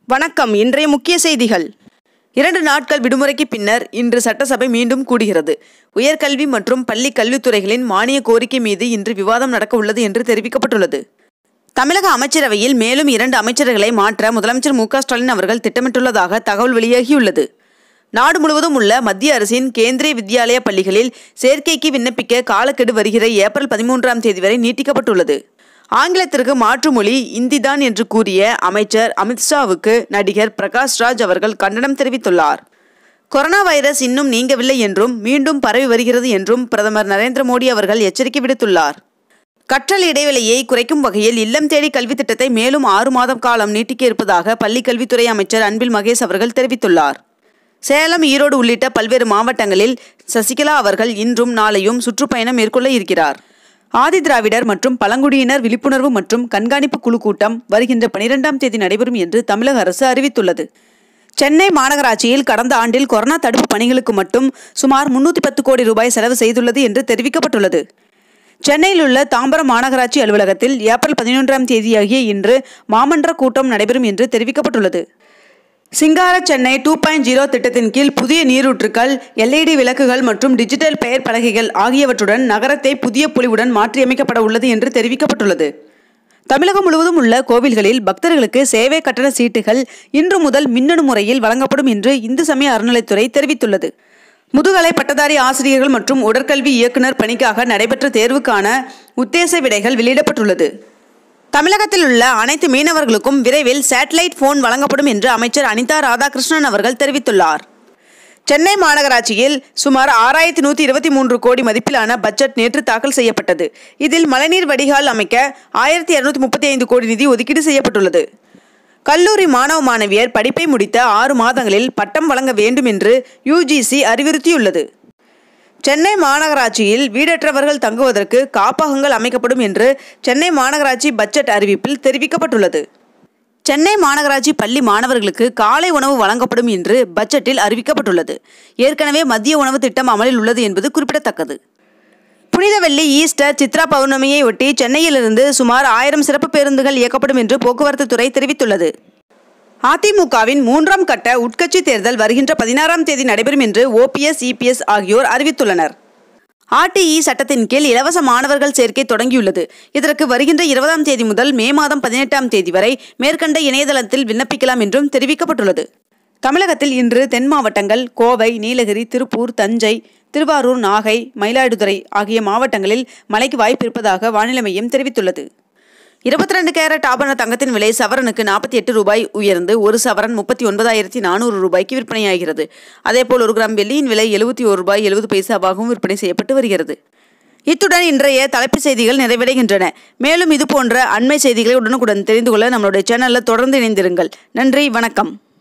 வணக்கம் இன்றைய முக்கிய செய்திகள் இரண்டு நாட்கள் விடுமுறைக்கு பின்னர் இன்று சட்டசபை மீண்டும் கூடுகிறது உயர்கல்வி மற்றும் பள்ளி கல்வித்துறைகளின் மானிய கோரிக்கை மீது இன்று விவாதம் நடக்க உள்ளது என்று தெரிவிக்கப்பட்டுள்ளது தமிழக அமைச்சரவையில் மேலும் இரண்டு அமைச்சர்களை மாற்ற முதலமைச்சர் மு க ஸ்டாலின் அவர்கள் திட்டமிட்டுள்ளதாக தகவல் வெளியாகியுள்ளது நாடு முழுவதும் உள்ள மத்திய அரசின் கேந்திரிய வித்யாலயா பள்ளிகளில் சேர்க்கைக்கு விண்ணப்பிக்க காலக்கெடு வருகிற ஏப்ரல் பதிமூன்றாம் தேதி வரை நீட்டிக்கப்பட்டுள்ளது ஆங்கிலத்திற்கு மாற்று மொழி இந்திதான் என்று கூறிய அமைச்சர் அமித்ஷாவுக்கு நடிகர் பிரகாஷ் ராஜ் அவர்கள் கண்டனம் தெரிவித்துள்ளார் கொரோனா வைரஸ் இன்னும் நீங்கவில்லை என்றும் மீண்டும் பரவி வருகிறது என்றும் பிரதமர் நரேந்திர மோடி அவர்கள் எச்சரிக்கை விடுத்துள்ளார் கற்றல் இடைவெளியை குறைக்கும் வகையில் இல்லம் தேடி கல்வி திட்டத்தை மேலும் ஆறு மாதம் காலம் நீட்டிக்க இருப்பதாக பள்ளிக் கல்வித்துறை அமைச்சர் அன்பில் மகேஷ் அவர்கள் தெரிவித்துள்ளார் சேலம் ஈரோடு உள்ளிட்ட பல்வேறு மாவட்டங்களில் சசிகலா அவர்கள் இன்றும் நாளையும் சுற்றுப்பயணம் மேற்கொள்ள இருக்கிறார் ஆதி திராவிடர் மற்றும் பழங்குடியினர் விழிப்புணர்வு மற்றும் கண்காணிப்பு குழு கூட்டம் வருகின்ற பனிரெண்டாம் தேதி நடைபெறும் என்று தமிழக அரசு அறிவித்துள்ளது சென்னை மாநகராட்சியில் கடந்த ஆண்டில் கொரோனா தடுப்பு பணிகளுக்கு மட்டும் சுமார் முன்னூற்றி பத்து கோடி ரூபாய் செலவு செய்துள்ளது என்று தெரிவிக்கப்பட்டுள்ளது சென்னையில் உள்ள தாம்பரம் மாநகராட்சி அலுவலகத்தில் ஏப்ரல் பதினொன்றாம் தேதியாகிய இன்று மாமன்ற கூட்டம் நடைபெறும் என்று தெரிவிக்கப்பட்டுள்ளது சிங்கார சென்னை டூ பாயிண்ட் ஜீரோ திட்டத்தின் கீழ் புதிய நீரூற்றுக்கள் எல்இடி விளக்குகள் மற்றும் டிஜிட்டல் பெயர் பலகைகள் ஆகியவற்றுடன் நகரத்தை புதிய பொலிவுடன் மாற்றியமைக்கப்பட உள்ளது என்று தெரிவிக்கப்பட்டுள்ளது தமிழகம் முழுவதும் உள்ள கோவில்களில் பக்தர்களுக்கு சேவை கட்டண சீட்டுகள் இன்று முதல் மின்னணு முறையில் வழங்கப்படும் என்று இந்து சமய அறநிலைத்துறை தெரிவித்துள்ளது முதுகலை பட்டதாரி ஆசிரியர்கள் மற்றும் உடற்கல்வி இயக்குனர் பணிக்காக நடைபெற்ற தேர்வுக்கான உத்தேச விடைகள் வெளியிடப்பட்டுள்ளது தமிழகத்தில் உள்ள அனைத்து மீனவர்களுக்கும் விரைவில் சேட்டலைட் போன் வழங்கப்படும் என்று அமைச்சர் அனிதா ராதாகிருஷ்ணன் அவர்கள் தெரிவித்துள்ளார் சென்னை மாநகராட்சியில் சுமார் ஆறாயிரத்தி நூற்றி இருபத்தி மூன்று கோடி மதிப்பிலான பட்ஜெட் நேற்று தாக்கல் செய்யப்பட்டது இதில் மழைநீர் வடிகால் அமைக்க ஆயிரத்தி இருநூத்தி முப்பத்தி ஐந்து கோடி நிதி ஒதுக்கீடு செய்யப்பட்டுள்ளது கல்லூரி மாணவ மாணவியர் படிப்பை முடித்த ஆறு மாதங்களில் பட்டம் வழங்க வேண்டும் என்று யுஜிசி அறிவுறுத்தியுள்ளது சென்னை மாநகராட்சியில் வீடற்றவர்கள் தங்குவதற்கு காப்பகங்கள் அமைக்கப்படும் என்று சென்னை மாநகராட்சி பட்ஜெட் அறிவிப்பில் தெரிவிக்கப்பட்டுள்ளது சென்னை மாநகராட்சி பள்ளி மாணவர்களுக்கு காலை உணவு வழங்கப்படும் என்று பட்ஜெட்டில் அறிவிக்கப்பட்டுள்ளது ஏற்கனவே மதிய உணவு திட்டம் அமலில் உள்ளது என்பது குறிப்பிடத்தக்கது புனிதவெள்ளி ஈஸ்டர் சித்ரா பௌர்ணமியை ஒட்டி சென்னையிலிருந்து சுமார் ஆயிரம் சிறப்பு பேருந்துகள் இயக்கப்படும் என்று போக்குவரத்து துறை தெரிவித்துள்ளது அதிமுகவின் மூன்றாம் கட்ட உட்கட்சி தேர்தல் வருகின்ற பதினாறாம் தேதி நடைபெறும் என்று ஓபிஎஸ் இபிஎஸ் ஆகியோர் அறிவித்துள்ளனர் ஆர்டிஇ சட்டத்தின் கீழ் இலவச மாணவர்கள் சேர்க்கை தொடங்கியுள்ளது இதற்கு வருகின்ற இருபதாம் தேதி முதல் மே மாதம் பதினெட்டாம் தேதி வரை மேற்கண்ட இணையதளத்தில் விண்ணப்பிக்கலாம் என்றும் தெரிவிக்கப்பட்டுள்ளது தமிழகத்தில் இன்று தென் மாவட்டங்கள் கோவை நீலகிரி திருப்பூர் தஞ்சை திருவாரூர் நாகை மயிலாடுதுறை ஆகிய மாவட்டங்களில் மழைக்கு வாய்ப்பு இருப்பதாக வானிலை மையம் தெரிவித்துள்ளது இருபத்தி ரெண்டு கேரட் ஆபரண தங்கத்தின் விலை சவரனுக்கு நாற்பத்தி எட்டு ரூபாய் உயர்ந்து ஒரு சவரன் முப்பத்தி ஒன்பதாயிரத்தி நானூறு ரூபாய்க்கு விற்பனையாகிறது அதேபோல் ஒரு கிராம் வெள்ளியின் விலை எழுபத்தி ஒரு ரூபாய் எழுபது பைசாவாகவும் விற்பனை செய்யப்பட்டு வருகிறது இத்துடன் இன்றைய தலைப்புச் செய்திகள் நிறைவடைகின்றன மேலும் இது போன்ற அண்மை செய்திகளை உடனுக்குடன் தெரிந்து கொள்ள நம்மளுடைய சேனலில் தொடர்ந்து இணைந்திருங்கள் நன்றி வணக்கம்